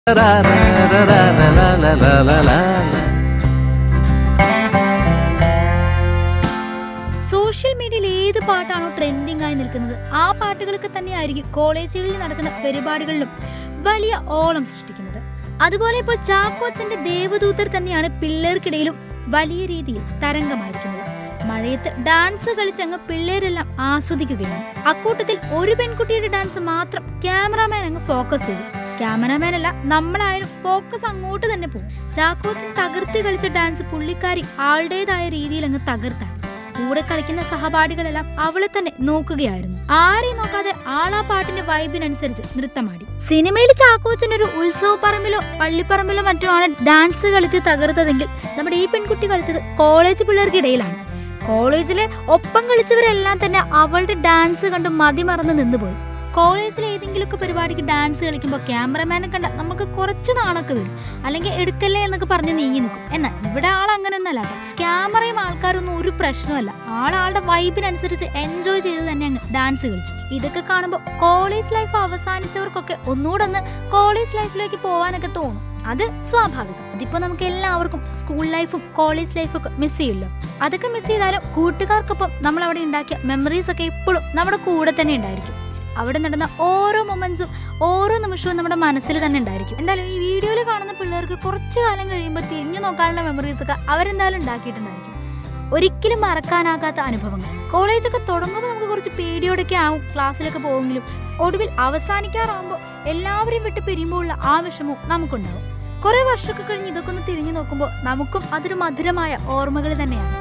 social മീഡിയയിൽ ഏത് പാട്ടാണോ trending ആയി നിൽക്കുന്നത് ആ പാട്ടുകളൊക്കെ തന്നെയായിരിക്കും കോളേജുകളിൽ നടക്കുന്ന പരിപാടികളിലും വലിയ ഓളം സൃഷ്ടിക്കുന്നത് അതുപോലെ ഇപ്പോൾ ചാക്കോച്ചന്റെ ദേവദൂതർ തന്നെയാണ് പിള്ളേർക്കിടയിലും വലിയ രീതിയിൽ തരംഗമായിരിക്കുന്നത് മഴയത്ത് ഡാൻസ് കളിച്ചങ്ങ് പിള്ളേരെല്ലാം ആസ്വദിക്കുകയാണ് അക്കൂട്ടത്തിൽ ഒരു പെൺകുട്ടിയുടെ ഡാൻസ് മാത്രം ക്യാമറാമാൻ അങ്ങ് ഫോക്കസ് ചെയ്തു ക്യാമറാമാൻ അല്ല നമ്മളായാലും ഫോക്കസ് അങ്ങോട്ട് തന്നെ പോകും ചാക്കോച്ചൻ തകർത്ത് കളിച്ച ഡാൻസ് പുള്ളിക്കാരി ആളുടേതായ രീതിയിൽ അങ്ങ് തകർത്തായി കൂടെ കളിക്കുന്ന സഹപാഠികളെല്ലാം അവളെ തന്നെ നോക്കുകയായിരുന്നു ആരെയും നോക്കാതെ ആളാ പാട്ടിന്റെ വൈബിനനുസരിച്ച് നൃത്തമാടി സിനിമയിൽ ചാക്കോച്ചൻ ഒരു ഉത്സവ പറമ്പിലോ പള്ളിപ്പറമ്പിലോ മറ്റോ ആണ് ഡാൻസ് കളിച്ച് തകർത്തതെങ്കിൽ നമ്മുടെ ഈ പെൺകുട്ടി കളിച്ചത് കോളേജ് പിള്ളേർക്കിടയിലാണ് കോളേജിലെ ഒപ്പം കളിച്ചവരെല്ലാം തന്നെ അവളുടെ ഡാൻസ് കണ്ട് മതിമറന്ന് നിന്നുപോയി കോളേജിലെ ഏതെങ്കിലുമൊക്കെ പരിപാടിക്ക് ഡാൻസ് കളിക്കുമ്പോൾ ക്യാമറമാനെ കണ്ട നമുക്ക് കുറച്ച് നാണൊക്കെ വരും അല്ലെങ്കിൽ എടുക്കല്ലേ എന്നൊക്കെ പറഞ്ഞ് നീങ്ങി നിൽക്കും എന്നാൽ ഇവിടെ ആൾ അങ്ങനെയൊന്നല്ല കേട്ടോ ക്യാമറയും ആൾക്കാരൊന്നും ഒരു പ്രശ്നമല്ല ആളാളുടെ വൈബിനനുസരിച്ച് എൻജോയ് ചെയ്ത് തന്നെ അങ്ങ് ഡാൻസ് കളിച്ചു ഇതൊക്കെ കാണുമ്പോൾ കോളേജ് ലൈഫ് അവസാനിച്ചവർക്കൊക്കെ ഒന്നുകൂടെ ഒന്ന് കോളേജ് ലൈഫിലേക്ക് പോകാനൊക്കെ തോന്നും അത് സ്വാഭാവികം അതിപ്പോ നമുക്ക് എല്ലാവർക്കും സ്കൂൾ ലൈഫും കോളേജ് ലൈഫും ഒക്കെ മിസ് ചെയ്യല്ലോ അതൊക്കെ മിസ് ചെയ്താലും കൂട്ടുകാർക്കൊപ്പം നമ്മൾ അവിടെ ഉണ്ടാക്കിയ മെമ്മറീസ് ഒക്കെ ഇപ്പോഴും നമ്മുടെ കൂടെ തന്നെ ഉണ്ടായിരിക്കും അവിടെ നടന്ന ഓരോ മൊമെന്റ്സും ഓരോ നിമിഷവും നമ്മുടെ മനസ്സിൽ തന്നെ ഉണ്ടായിരിക്കും എന്തായാലും ഈ വീഡിയോയിൽ കാണുന്ന പിള്ളേർക്ക് കുറച്ച് കാലം കഴിയുമ്പോൾ തിരിഞ്ഞു നോക്കാനുള്ള മെമ്മറീസ് ഒക്കെ അവരെന്തായാലും ഉണ്ടാക്കിയിട്ടുണ്ടായിരിക്കും ഒരിക്കലും മറക്കാനാകാത്ത അനുഭവങ്ങൾ കോളേജൊക്കെ തുടങ്ങുമ്പോൾ നമുക്ക് കുറച്ച് പേടിയോടൊക്കെ ആവും ക്ലാസ്സിലൊക്കെ പോവെങ്കിലും ഒടുവിൽ അവസാനിക്കാറാകുമ്പോൾ എല്ലാവരും വിട്ട് പിരിയുമ്പോഴുള്ള ആ വിഷമവും നമുക്കുണ്ടാവും കുറെ വർഷമൊക്കെ കഴിഞ്ഞ് ഇതൊക്കെ ഒന്ന് തിരിഞ്ഞു നോക്കുമ്പോൾ നമുക്കും അതൊരു മധുരമായ ഓർമ്മകൾ തന്നെയാണ്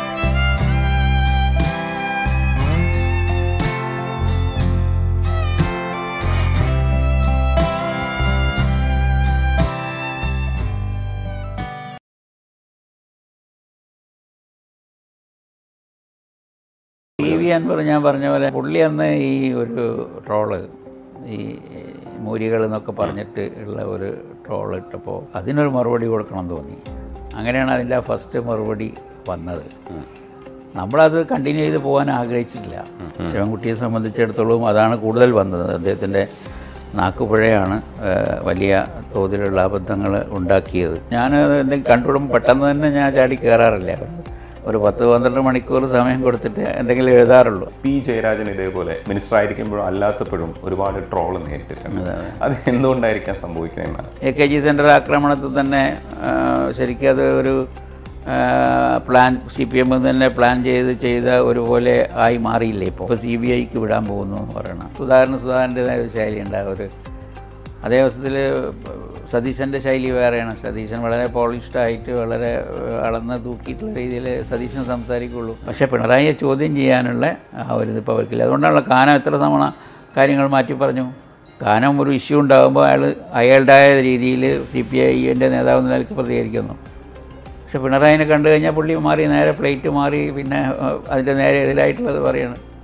ടി വി അൻവർ ഞാൻ പറഞ്ഞ പോലെ പുള്ളി അന്ന് ഈ ഒരു ട്രോള് ഈ മൂരികൾ എന്നൊക്കെ പറഞ്ഞിട്ട് ഉള്ള ഒരു ട്രോൾ ഇട്ടപ്പോൾ അതിനൊരു മറുപടി കൊടുക്കണം എന്ന് തോന്നി അങ്ങനെയാണ് അതിൻ്റെ ഫസ്റ്റ് മറുപടി വന്നത് നമ്മളത് കണ്ടിന്യൂ ചെയ്ത് പോകാൻ ആഗ്രഹിച്ചില്ല ശിവൻകുട്ടിയെ സംബന്ധിച്ചിടത്തോളം അതാണ് കൂടുതൽ വന്നത് അദ്ദേഹത്തിൻ്റെ നാക്കുപുഴയാണ് ഏഹ്, വലിയ തോതിലുള്ള അബദ്ധങ്ങൾ ഉണ്ടാക്കിയത് ഞാൻ എന്തെങ്കിലും കണ്ടുവിടുമ്പോൾ പെട്ടെന്ന് തന്നെ ഞാൻ ചാടി കയറാറില്ല ഒരു പത്ത് പന്ത്രണ്ട് മണിക്കൂർ സമയം കൊടുത്തിട്ട് എന്തെങ്കിലും എഴുതാറുള്ളൂ പി ജയരാജൻ ഇതേപോലെ മിനിസ്റ്റർ ആയിരിക്കുമ്പോഴും അല്ലാത്തപ്പോഴും ഒരുപാട് ട്രോൾ നേരിട്ടിട്ടുണ്ട് അത് എന്തുകൊണ്ടായിരിക്കാം സംഭവിക്കുന്നതെന്നാണ് എ കെ ജി സെൻറ്റർ ആക്രമണത്തിൽ തന്നെ ആ, ശരിക്കും അത് ഒരു ആ, പ്ലാൻ സി പി എം തന്നെ പ്ലാൻ ചെയ്ത് ചെയ്ത ഒരുപോലെ ആയി മാറിയില്ലേ ഇപ്പോൾ ഇപ്പോൾ സി ബി ഐക്ക് വിടാൻ പോകുന്നു എന്ന് പറയണം സുധാകരന് സുധാകരൻ്റെതായ ഒരു ശൈലി ഉണ്ടാകും ഒരു അതേ അവസരത്തിൽ സതീശൻ്റെ ശൈലി വേറെയാണ് സതീശൻ വളരെ പോളിഷ്ഡ് ആയിട്ട് വളരെ ഏഹ്, അളന്ന് തൂക്കിയിട്ടുള്ള രീതിയിൽ സതീശൻ സംസാരിക്കുള്ളൂ പക്ഷേ പിണറായിയെ ചോദ്യം ചെയ്യാനുള്ള ആ ഒരു ഇതിപ്പോൾ അവർക്കില്ല അതുകൊണ്ടാണല്ലോ കാനം എത്ര തവണ കാര്യങ്ങൾ മാറ്റി പറഞ്ഞു കാനം ഒരു ഇഷ്യൂ ഉണ്ടാകുമ്പോൾ അയാൾ അയാളുടേതായ രീതിയിൽ സി പി ഐൻ്റെ നേതാവ് എന്ന നിലയ്ക്ക് പ്രതികരിക്കുന്നു പക്ഷെ പിണറായിനെ കണ്ടു കഴിഞ്ഞാൽ പുള്ളി മാറി നേരെ പ്ലേറ്റ് മാറി പിന്നെ ഏഹ്, അതിൻ്റെ നേരെ എതിരായിട്ടുള്ളത് പറയാണ്